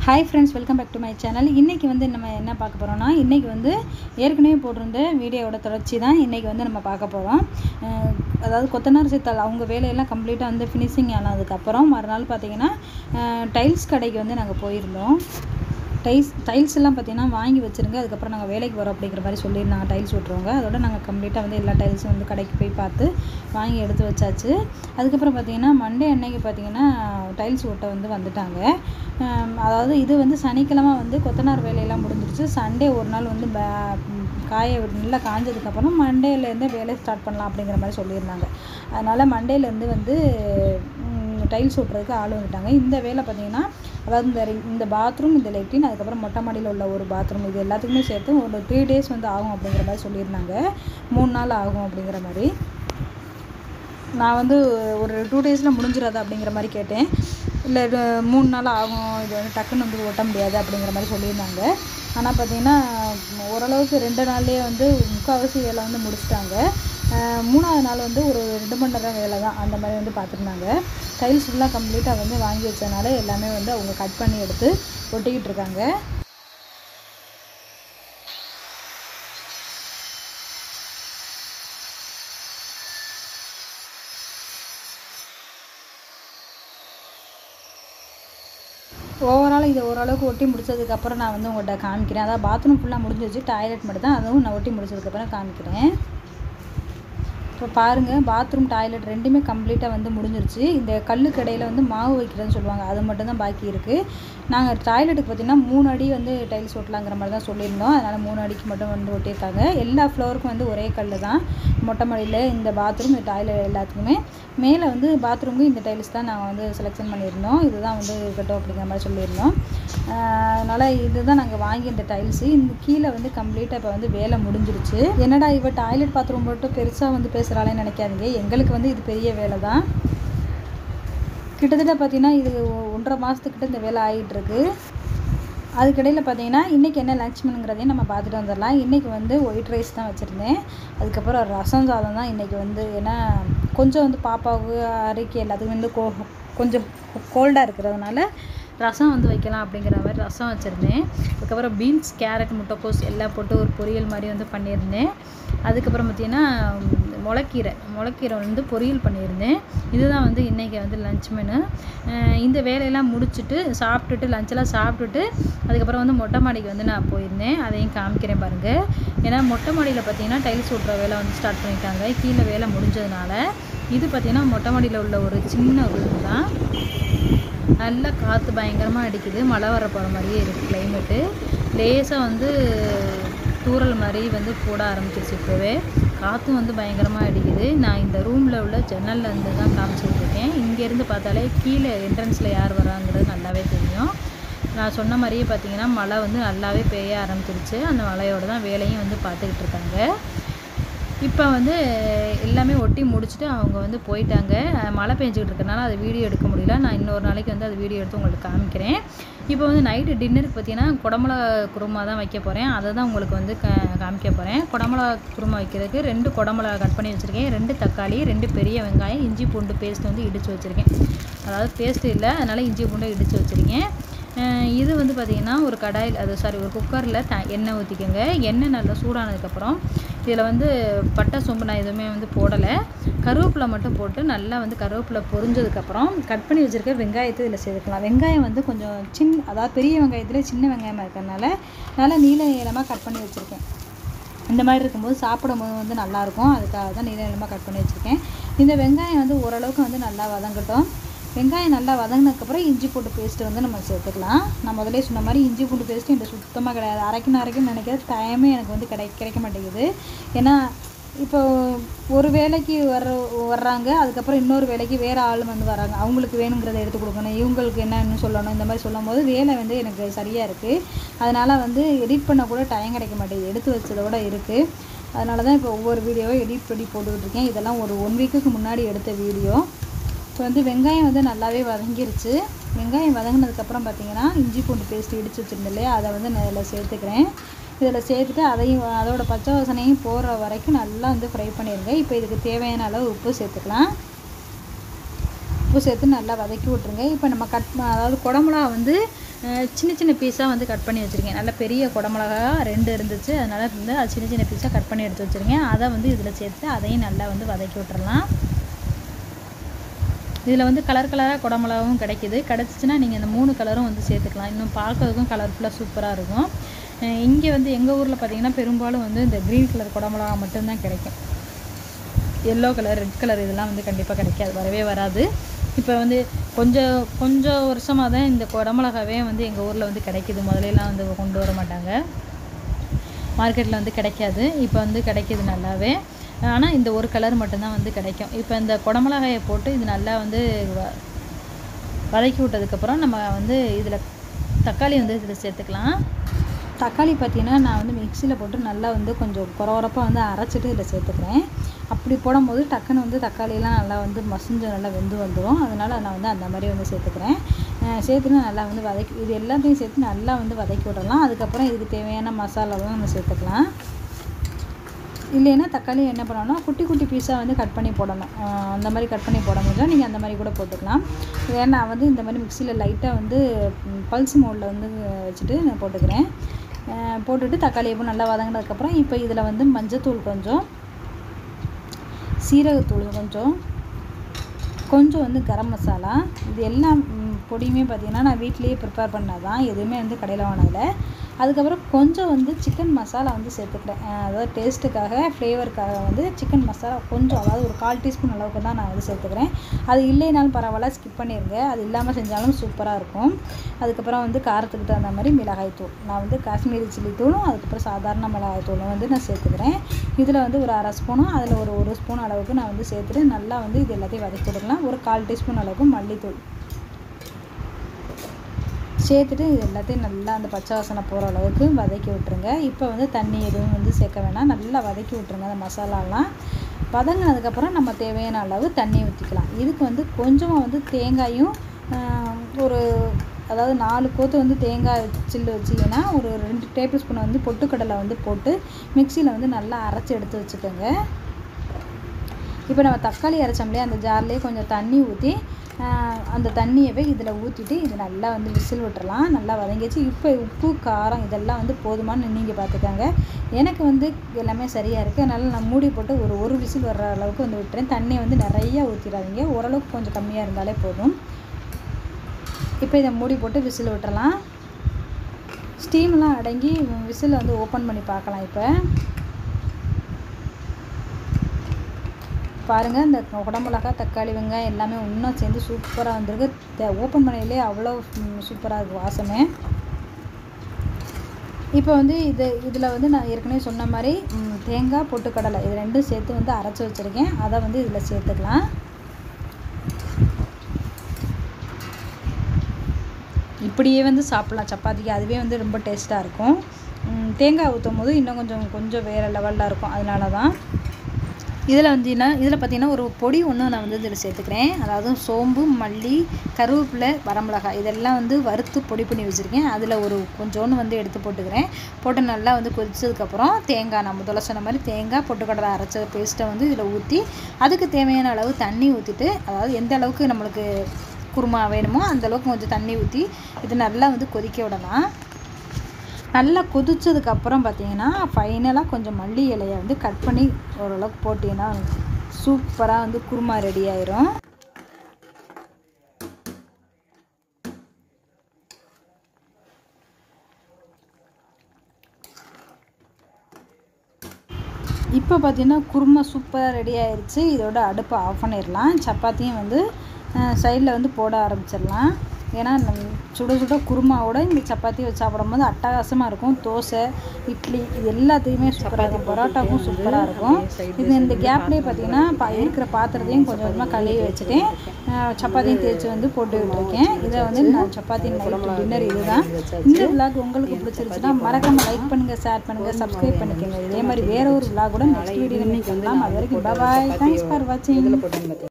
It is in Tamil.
hi friends welcome back to my channel இன்றைக்கி வந்து நம்ம என்ன பார்க்க போகிறோம்னா இன்றைக்கி வந்து ஏற்கனவே போட்டிருந்த வீடியோவோட தொடர்ச்சி தான் இன்றைக்கி வந்து நம்ம பார்க்க போகிறோம் அதாவது கொத்தனார் சித்தால் அவங்க வேலையெல்லாம் கம்ப்ளீட்டாக வந்து ஃபினிஷிங் ஆனதுக்கப்புறம் மறுநாள் பார்த்தீங்கன்னா டைல்ஸ் கடைக்கு வந்து நாங்கள் போயிருந்தோம் டைல்ஸ் டைல்ஸ் எல்லாம் பார்த்தீங்கன்னா வாங்கி வச்சுருங்க அதுக்கப்புறம் நாங்கள் வேலைக்கு வரோம் அப்படிங்கிற மாதிரி சொல்லியிருந்தாங்க டைல்ஸ் விட்ருவாங்க அதோட நாங்கள் கம்ப்ளீட்டாக வந்து எல்லா டைல்ஸும் வந்து கடைக்கு போய் பார்த்து வாங்கி எடுத்து வச்சாச்சு அதுக்கப்புறம் பார்த்தீங்கன்னா மண்டே அன்னைக்கு பார்த்தீங்கன்னா டைல்ஸ் ஒட்ட வந்து வந்துட்டாங்க ஆம், அதாவது இது வந்து சனிக்கிழமை வந்து கொத்தனார் வேலையெல்லாம் முடிஞ்சிருச்சு சண்டே ஒரு நாள் வந்து பே- ம், காய விட்டு நல்லா காஞ்சதுக்கப்புறம் மண்டேலேருந்து வேலையை ஸ்டார்ட் பண்ணலாம் அப்படிங்கிற மாதிரி சொல்லியிருந்தாங்க அதனால் மண்டேலேருந்து வந்து டைல்ஸ் ஒட்டுறதுக்கு ஆள் வந்துட்டாங்க இந்த வேலை பார்த்தீங்கன்னா அதாவது இந்த re- இந்த பாத்ரூம் இந்த லெட்டின் அதுக்கப்புறம் மொட்டை மாடியில் உள்ள ஒரு பாத்ரூம் இது எல்லாத்துக்குமே சேர்த்து ஒரு த்ரீ டேஸ் வந்து ஆகும் அப்படிங்கிற மாதிரி சொல்லியிருந்தாங்க மூணு நாள் ஆகும் அப்படிங்கிற மாதிரி நான் வந்து ஒரு டூ டேஸில் முடிஞ்சிடாது அப்படிங்கிற மாதிரி கேட்டேன் இல்லை இது மூணு நாள் ஆகும் இது வந்து டக்குன்னு வந்து ஒட்ட முடியாது அப்படிங்கிற மாதிரி சொல்லியிருந்தாங்க ஆனால் பார்த்தீங்கன்னா ஓரளவுக்கு ரெண்டு நாள்லேயே வந்து முக்கால்வாசி வேலை வந்து முடிச்சிட்டாங்க அஹ் மூணாவது நாள் வந்து ஒரு ரெண்டு மணி நேரம் வேலை தான் அந்த மாதிரி வந்து பார்த்துருந்தாங்க டைல்ஸ் ஃபுல்லாக கம்ப்ளீட்டாக வந்து வாங்கி வச்சனால எல்லாமே வந்து அவங்க கட் பண்ணி எடுத்து ஒட்டிக்கிட்டு இருக்காங்க ஓவரால் இதை ஓரளவுக்கு ஒட்டி முடிச்சதுக்கப்புறம் நான் வந்து உங்கள்கிட்ட காமிக்கிறேன் அதாவது பாத்ரூம் ஃபுல்லாக முடிஞ்சிருச்சு டாய்லெட் மட்டும் தான் அதுவும் நான் ஒட்டி முடிச்சதுக்கப்புறம் காமிக்கிறேன் இப்போ பாருங்கள் பாத்ரூம் டாய்லெட் ரெண்டுமே கம்ப்ளீட்டாக வந்து முடிஞ்சிருச்சு இந்த கல்லுக்கு இடையில வந்து மாவு வைக்கிறதுன்னு சொல்லுவாங்க அது மட்டும் தான் பாக்கி இருக்குது நாங்கள் டாய்லெட்டுக்கு பார்த்தீங்கன்னா மூணு அடி வந்து டைல்ஸ் ஒட்டலாங்கிற மாதிரி தான் சொல்லியிருந்தோம் அதனால் மூணு அடிக்கு மட்டும் வந்து ஒட்டியிருக்காங்க எல்லா ஃப்ளோருக்கும் வந்து ஒரே கல் தான் மொட்டை மாடியில் இந்த பாத்ரூம் இந்த டாய்லெட் எல்லாத்துக்குமே மேலே வந்து பாத்ரூமுக்கு இந்த டைல்ஸ் தான் நாங்கள் வந்து செலெக்ஷன் பண்ணியிருந்தோம் இதுதான் வந்து இருக்கட்டும் அப்படிங்கிற மாதிரி சொல்லியிருந்தோம் அதனால் இதுதான் நாங்கள் வாங்கி இந்த டைல்ஸு இந்த கீழே வந்து கம்ப்ளீட்டாக இப்போ வந்து வேலை முடிஞ்சிருச்சு என்னடா இவ டாய்லெட் பாத்ரூம் மட்டும் பெருசாக வந்து பேசுகிறாளேன்னு நினைக்காதீங்க எங்களுக்கு வந்து இது பெரிய வேலை தான் கிட்டத்தட்ட பார்த்தீங்கன்னா இது ஒ- ஒன்றரை மாதத்துக்கிட்ட இந்த வேலை ஆகிட்டு இருக்கு அதுக்கிடையில் பார்த்தீங்கன்னா இன்றைக்கி என்ன லன்ச் மெனுங்கிறதையும் நம்ம பார்த்துட்டு வந்துடலாம் இன்றைக்கி வந்து ஒயிட் ரைஸ் தான் வச்சுருந்தேன் அதுக்கப்புறம் ரசம் சாதம் தான் இன்றைக்கி வந்து ஏன்னா கொஞ்சம் வந்து பாப்பாவுக்கு அரிக்கு எல்லாத்துக்கும் வந்து கோ கொஞ்சம் கோல்டாக இருக்கிறதுனால ரசம் வந்து வைக்கலாம் அப்படிங்கிற மாதிரி ரசம் வச்சுருந்தேன் அதுக்கப்புறம் பீன்ஸ் கேரட் முட்டைக்கோஸ் எல்லாம் போட்டு ஒரு பொரியல் மாதிரி வந்து பண்ணியிருந்தேன் அதுக்கப்புறம் பார்த்தீங்கன்னா முளைக்கீரை முளைக்கீரை வந்து பொரியல் பண்ணியிருந்தேன் இதுதான் வந்து இன்றைக்கி வந்து லஞ்ச் மெனு அஹ் இந்த வேலையெல்லாம் முடிச்சுட்டு சாப்பிட்டுட்டு லஞ்செல்லாம் சாப்பிட்டுட்டு அதுக்கப்புறம் வந்து மொட்டை மாடிக்கு வந்து நான் போயிருந்தேன் அதையும் காமிக்கிறேன் பாருங்கள் ஏன்னா மொட்டை மாடியில் பார்த்தீங்கன்னா டைல்ஸ் ஓட்டுற வேலை வந்து ஸ்டார்ட் பண்ணிட்டாங்க கீழே வேலை முடிஞ்சதுனால இது பார்த்தீங்கன்னா மொட்டை மாடியில் உள்ள ஒரு சின்ன ரூம் தான் நல்லா காற்று பயங்கரமாக அடிக்குது மழை வர போகிற மாதிரியே இருக்குது கிளைமேட்டு லேசாக வந்து தூறல் மாதிரி வந்து போட ஆரம்பிச்சிருச்சு இப்போவே காற்றும் வந்து பயங்கரமாக அடிக்குது நான் இந்த ரூமில் உள்ள ஜன்னல்ல இருந்து தான் காமிச்சிட்டு இருக்கேன் இங்கேருந்து பார்த்தாலே கீழே என்ட்ரன்ஸில் யார் வராங்கிறது நல்லாவே தெரியும் நான் சொன்ன மாதிரியே பார்த்தீங்கன்னா மழை வந்து நல்லாவே பெய்ய ஆரம்பிச்சிருச்சு அந்த மழையோட தான் வேலையும் வந்து பார்த்துக்கிட்டு இருக்காங்க இப்போ வந்து எல்லாமே ஒட்டி முடிச்சுட்டு அவங்க வந்து போயிட்டாங்க அஹ் மழை பெஞ்சிக்கிட்டு இருக்கனால அது வீடியோ எடுக்க முடியல நான் இன்னொரு நாளைக்கு வந்து அது வீடியோ எடுத்து உங்களுக்கு காமிக்கிறேன் இப்போ வந்து நைட்டு டின்னருக்கு பார்த்தீங்கன்னா குடமிளகா குருமா தான் வைக்க போகிறேன் அதை தான் உங்களுக்கு வந்து க காமிக்க போகிறேன் குடமிளகா குருமா வைக்கிறதுக்கு ரெண்டு குடமிளகா கட் பண்ணி வச்சுருக்கேன் ரெண்டு தக்காளி ரெண்டு பெரிய வெங்காயம் இஞ்சி பூண்டு பேஸ்ட் வந்து இடித்து வச்சுருக்கேன் அதாவது பேஸ்ட் இல்லை அதனால் இஞ்சி பூண்டு இடித்து வச்சுருக்கேன் அஹ் இது வந்து பார்த்திங்கன்னா ஒரு கடாயில் அது சாரி ஒரு குக்கரில் த எண்ணெய் ஊற்றிக்கோங்க எண்ணெய் நல்லா சூடானதுக்கப்புறம் இதில் வந்து பட்டை சோம்பு நான் எதுவுமே வந்து போடலை கருவேப்பிலை மட்டும் போட்டு நல்லா வந்து கருவேப்பிலை பொரிஞ்சதுக்கப்புறம் கட் பண்ணி வச்சுருக்க வெங்காயத்தை இதில் சேர்த்துக்கலாம் வெங்காயம் வந்து கொஞ்சம் சின்ன அதாவது பெரிய வெங்காயத்தில் சின்ன வெங்காயமாக இருக்கிறதுனால நல்லா நீள நீளமாக கட் பண்ணி வச்சுருக்கேன் இந்த மாதிரி இருக்கும்போது சாப்பிடும் போது வந்து நல்லாயிருக்கும் அதுக்காக தான் நீள நீளமாக கட் பண்ணி வச்சுருக்கேன் இந்த வெங்காயம் வந்து ஓரளவுக்கு வந்து நல்லா வதங்கட்டும் வெங்காயம் நல்லா வதங்கினதுக்கப்புறம் இஞ்சி பூண்டு பேஸ்ட்டு வந்து நம்ம சேர்த்துக்கலாம் நான் முதலே சொன்ன மாதிரி இஞ்சி பூண்டு பேஸ்ட்டு என்கிட்ட சுத்தமாக கிடையாது அரைக்கணும் அரைக்கணும்னு நினைக்கிற டைமே எனக்கு வந்து கிடை கிடைக்க மாட்டேங்குது ஏன்னா இப்போ ஒரு வேலைக்கு வர்ற வர்றாங்க அதுக்கப்புறம் இன்னொரு வேலைக்கு வேறு ஆள் வந்து வராங்க அவங்களுக்கு வேணுங்கிறத எடுத்து கொடுக்கணும் இவங்களுக்கு என்னன்னு சொல்லணும் இந்த மாதிரி சொல்லும் போது வேலை வந்து எனக்கு சரியாக இருக்குது அதனால் வந்து எடிட் பண்ண கூட டைம் கிடைக்க மாட்டேங்குது எடுத்து வச்சதோட இருக்குது அதனால தான் இப்போ ஒவ்வொரு வீடியோவை எடிட் பண்ணி போட்டுக்கிட்டு இருக்கேன் இதெல்லாம் ஒரு ஒன் வீக்குக்கு முன்னாடி எடுத்த வீடியோ இப்போ வந்து வெங்காயம் வந்து நல்லாவே வதங்கிருச்சு வெங்காயம் வதங்கினதுக்கப்புறம் பார்த்தீங்கன்னா இஞ்சி பூண்டு பேஸ்ட் இடித்து வச்சுருந்தேன் இல்லையா அதை வந்து நான் இதில் சேர்த்துக்கிறேன் இதில் சேர்த்துட்டு அதையும் அதோட பச்சை வாசனையும் போகிற வரைக்கும் நல்லா வந்து ஃப்ரை பண்ணிடுங்க இப்போ இதுக்கு தேவையான அளவு உப்பு சேர்த்துக்கலாம் உப்பு சேர்த்து நல்லா வதக்கி விட்ருங்க இப்போ நம்ம கட் அதாவது குடமிளகா வந்து அஹ் சின்ன சின்ன பீஸாக வந்து கட் பண்ணி வச்சுருக்கேன் நல்ல பெரிய குடமிளகா ரெண்டு இருந்துச்சு அதனால் வந்து அது சின்ன சின்ன பீஸாக கட் பண்ணி எடுத்து வச்சுருக்கேன் அதை வந்து இதில் சேர்த்து அதையும் நல்லா வந்து வதக்கி விட்டுறலாம் இதில் வந்து கலர் கலராக குடமிளகாவும் கிடைக்கிது கிடச்சிச்சின்னா நீங்கள் இந்த மூணு கலரும் வந்து சேர்த்துக்கலாம் இன்னும் பார்க்கறதுக்கும் கலர்ஃபுல்லாக சூப்பராக இருக்கும் இங்கே வந்து எங்கள் ஊரில் பார்த்தீங்கன்னா பெரும்பாலும் வந்து இந்த க்ரீன் கலர் குடமிளகா மட்டும்தான் கிடைக்கும் எல்லோ கலர் ரெட் கலர் இதெல்லாம் வந்து கண்டிப்பாக கிடைக்காது வரவே வராது இப்போ வந்து கொஞ்சம் கொஞ்சம் வருஷமாக தான் இந்த குடமிளகாவே வந்து எங்கள் ஊரில் வந்து கிடைக்கிது முதலையெல்லாம் வந்து கொண்டு வர மாட்டாங்க மார்க்கெட்டில் வந்து கிடைக்காது இப்போ வந்து கிடைக்கிது நல்லாவே ஆனால் இந்த ஒரு கலர் மட்டும்தான் வந்து கிடைக்கும் இப்போ இந்த குடமிளகாயை போட்டு இது நல்லா வந்து வ- வதக்கி விட்டதுக்கப்புறம் நம்ம வந்து இதில் தக்காளி வந்து இதில் சேர்த்துக்கலாம் தக்காளி பார்த்தீங்கன்னா நான் வந்து மிக்சியில் போட்டு நல்லா வந்து கொஞ்சம் குறவரப்பாக வந்து அரைச்சிட்டு இதில் சேர்த்துக்கிறேன் அப்படி போடும்போது டக்குன்னு வந்து தக்காளியெல்லாம் நல்லா வந்து மசிஞ்சு நல்லா வெந்து வந்துடும் அதனால் நான் வந்து அந்த மாதிரி வந்து சேர்த்துக்கிறேன் அஹ் சேர்த்துட்டு நல்லா வந்து வதக்கி இது எல்லாத்தையும் சேர்த்து நல்லா வந்து வதக்கி விடலாம் அதுக்கப்புறம் இதுக்கு தேவையான மசாலாவும் நம்ம சேர்த்துக்கலாம் இல்லைன்னா தக்காளி என்ன பண்ணணும்னா குட்டி குட்டி பீஸாக வந்து கட் பண்ணி போடணும் அஹ் அந்த மாதிரி கட் பண்ணி போட முடிஞ்சா நீங்கள் அந்த மாதிரி கூட போட்டுக்கலாம் வேறு நான் வந்து இந்த மாதிரி மிக்சியில் லைட்டாக வந்து பல்ஸ் மோடில் வந்து வச்சுட்டு நான் போட்டுக்கிறேன் அஹ் போட்டுட்டு தக்காளி எப்போ நல்லா வதங்கினதுக்கப்புறம் இப்போ இதில் வந்து மஞ்சத்தூள் கொஞ்சம் சீரகத்தூள் கொஞ்சம் கொஞ்சம் வந்து கரம் மசாலா இது எல்லாம் ம், பொடியுமே பார்த்தீங்கன்னா நான் வீட்லேயே ப்ரிப்பேர் பண்ணதான் எதுவுமே வந்து கடையில் வாங்கினதில்ல அதுக்கப்புறம் கொஞ்சம் வந்து சிக்கன் மசாலா வந்து சேர்த்துக்கிறேன் அஹ் அதாவது டேஸ்ட்டுக்காக ஃப்ளேவருக்காக வந்து சிக்கன் மசாலா கொஞ்சம் அதாவது ஒரு கால் டீஸ்பூன் அளவுக்கு தான் நான் வந்து சேர்த்துக்கிறேன் அது இல்லைனாலும் பரவாயில்ல ஸ்கிப் பண்ணிடுங்க அது இல்லாமல் செஞ்சாலும் சூப்பராக இருக்கும் அதுக்கப்புறம் வந்து காரத்துக்கு தகுந்த மாதிரி மிளகாய் தூள் நான் வந்து காஷ்மீரி சில்லி தூளும் அதுக்கப்புறம் சாதாரண மிளகாய் தூளும் வந்து நான் சேர்த்துக்கிறேன் இதில் வந்து ஒரு அரை ஸ்பூனும் அதில் ஒரு ஒரு ஸ்பூன் அளவுக்கு நான் வந்து சேர்த்துட்டு நல்லா வந்து இது எல்லாத்தையும் வதக்கி விட்டுக்கலாம் ஒரு கால் டீஸ்பூன் அளவுக்கு மல்லித்தூள் சேர்த்துட்டு இது எல்லாத்தையும் நல்லா அந்த பச்சை வாசனை போகிற அளவுக்கு வதக்கி விட்டுருங்க இப்போ வந்து தண்ணி எதுவும் வந்து சேர்க்க வேணாம் நல்லா வதக்கி விட்டுருங்க அந்த மசாலாலாம் வதங்கினதுக்கப்புறம் நம்ம தேவையான அளவு தண்ணி ஊற்றிக்கலாம் இதுக்கு வந்து கொஞ்சமாக வந்து தேங்காயும் ஆஹ், ஒரு அதாவது நாலு கோத்து வந்து தேங்காய் சில்லு வச்சிங்கன்னா ஒரு ரெண்டு டேபிள் ஸ்பூன் வந்து பொட்டுக்கடலை வந்து போட்டு மிக்சியில் வந்து நல்லா அரைச்சி எடுத்து வச்சுக்கோங்க இப்போ நம்ம தக்காளி அரைச்சோம் இல்லையா அந்த ஜார்லேயே கொஞ்சம் தண்ணி ஊற்றி அந்த தண்ணியவே இதில் ஊற்றிட்டு இது நல்லா வந்து விசில் விட்டுறலாம் நல்லா வதங்கிச்சு இப்போ உப்பு காரம் இதெல்லாம் வந்து போதுமான்னு நீங்கள் பார்த்துக்கோங்க எனக்கு வந்து எல்லாமே சரியாக இருக்குது அதனால் நான் மூடி போட்டு ஒரு ஒரு விசில் வர்ற அளவுக்கு வந்து விட்டுறேன் தண்ணி வந்து நிறைய ஊற்றிடாதீங்க ஓரளவுக்கு கொஞ்சம் கம்மியாக இருந்தாலே போதும் இப்போ இதை மூடி போட்டு விசில் விட்டுறலாம் ஸ்டீம்லாம் அடங்கி விசில் வந்து ஓப்பன் பண்ணி பார்க்கலாம் இப்போ பாருங்கள் இந்த குடமிளகா தக்காளி வெங்காயம் எல்லாமே இன்னும் சேர்ந்து சூப்பராக வந்திருக்கு ஓப்பன் பண்ணையிலே அவ்வளோ சூப்பராக இருக்குது வாசமே இப்போ வந்து இது இதில் வந்து நான் ஏற்கனவே சொன்ன மாதிரி ம், தேங்காய் பொட்டுக்கடலை இது ரெண்டும் சேர்த்து வந்து அரைச்சி வச்சுருக்கேன் அதை வந்து இதில் சேர்த்துக்கலாம் இப்படியே வந்து சாப்பிட்லாம் சப்பாத்திக்கு அதுவே வந்து ரொம்ப டேஸ்ட்டாக இருக்கும் ம், தேங்காய் ஊற்றும் போது இன்னும் கொஞ்சம் கொஞ்சம் வேறு லெவலில் இருக்கும் அதனால தான் இதில் வந்துன்னா இதில் பார்த்தீங்கன்னா ஒரு பொடி ஒன்று நான் வந்து இதில் சேர்த்துக்கிறேன் அதாவது சோம்பு மல்லி கருவேப்பிலை வரமிளகாய் இதெல்லாம் வந்து வறுத்து பொடி பண்ணி வச்சுருக்கேன் அதில் ஒரு கொஞ்சோண்டு வந்து எடுத்து போட்டுக்கிறேன் போட்டு நல்லா வந்து கொதிச்சதுக்கப்புறம் தேங்காய் நம்ம முதல்ல சொன்ன மாதிரி தேங்காய் பொட்டுக்கடலை அரைச்ச பேஸ்ட்டை வந்து இதில் ஊற்றி அதுக்கு தேவையான அளவு தண்ணி ஊற்றிட்டு அதாவது எந்த அளவுக்கு நம்மளுக்கு குருமா வேணுமோ அந்த அளவுக்கு கொஞ்சம் தண்ணி ஊற்றி இது நல்லா வந்து கொதிக்க விடலாம் நல்லா கொதிச்சதுக்கு அப்புறம் பார்த்தீங்கன்னா ஃபைனலாக கொஞ்சம் மல்லி இலையை வந்து கட் பண்ணி ஓரளவுக்கு போட்டிங்கன்னா சூப்பராக வந்து குருமா ரெடி ஆயிரும் இப்போ பார்த்தீங்கன்னா குருமா சூப்பராக ரெடி ஆயிருச்சு இதோட அடுப்பை ஆஃப் பண்ணிடலாம் சப்பாத்தியும் வந்து சைடில் வந்து போட ஆரம்பிச்சிடலாம் ஏன்னா நம்ம சுட சுட குருமாவோட இந்த சப்பாத்தி வச்சு சாப்பிடும்போது அட்டகாசமாக இருக்கும் தோசை இட்லி இது எல்லாத்தையுமே சூப்பராக இருக்கும் பரோட்டாவும் சூப்பராக இருக்கும் இது இந்த கேப்லேயே பார்த்தீங்கன்னா பா இருக்கிற பாத்திரத்தையும் கொஞ்சம் கொஞ்சமாக கழுவி வச்சுட்டேன் அஹ் சப்பாத்தியும் தேய்ச்சி வந்து போட்டு விட்டுருக்கேன் இதை வந்து நான் சப்பாத்தி நைட் டின்னர் இதுதான் இந்த விலாக் உங்களுக்கு பிடிச்சிருச்சுன்னா மறக்காம லைக் பண்ணுங்கள் ஷேர் பண்ணுங்கள் சப்ஸ்கிரைப் பண்ணிக்கோங்க இதே மாதிரி வேற ஒரு விலாக் கூட நெக்ஸ்ட் வீடியோ பண்ணலாம் அது வரைக்கும் பாய் தேங்க்ஸ் ஃபார் வாட்சிங்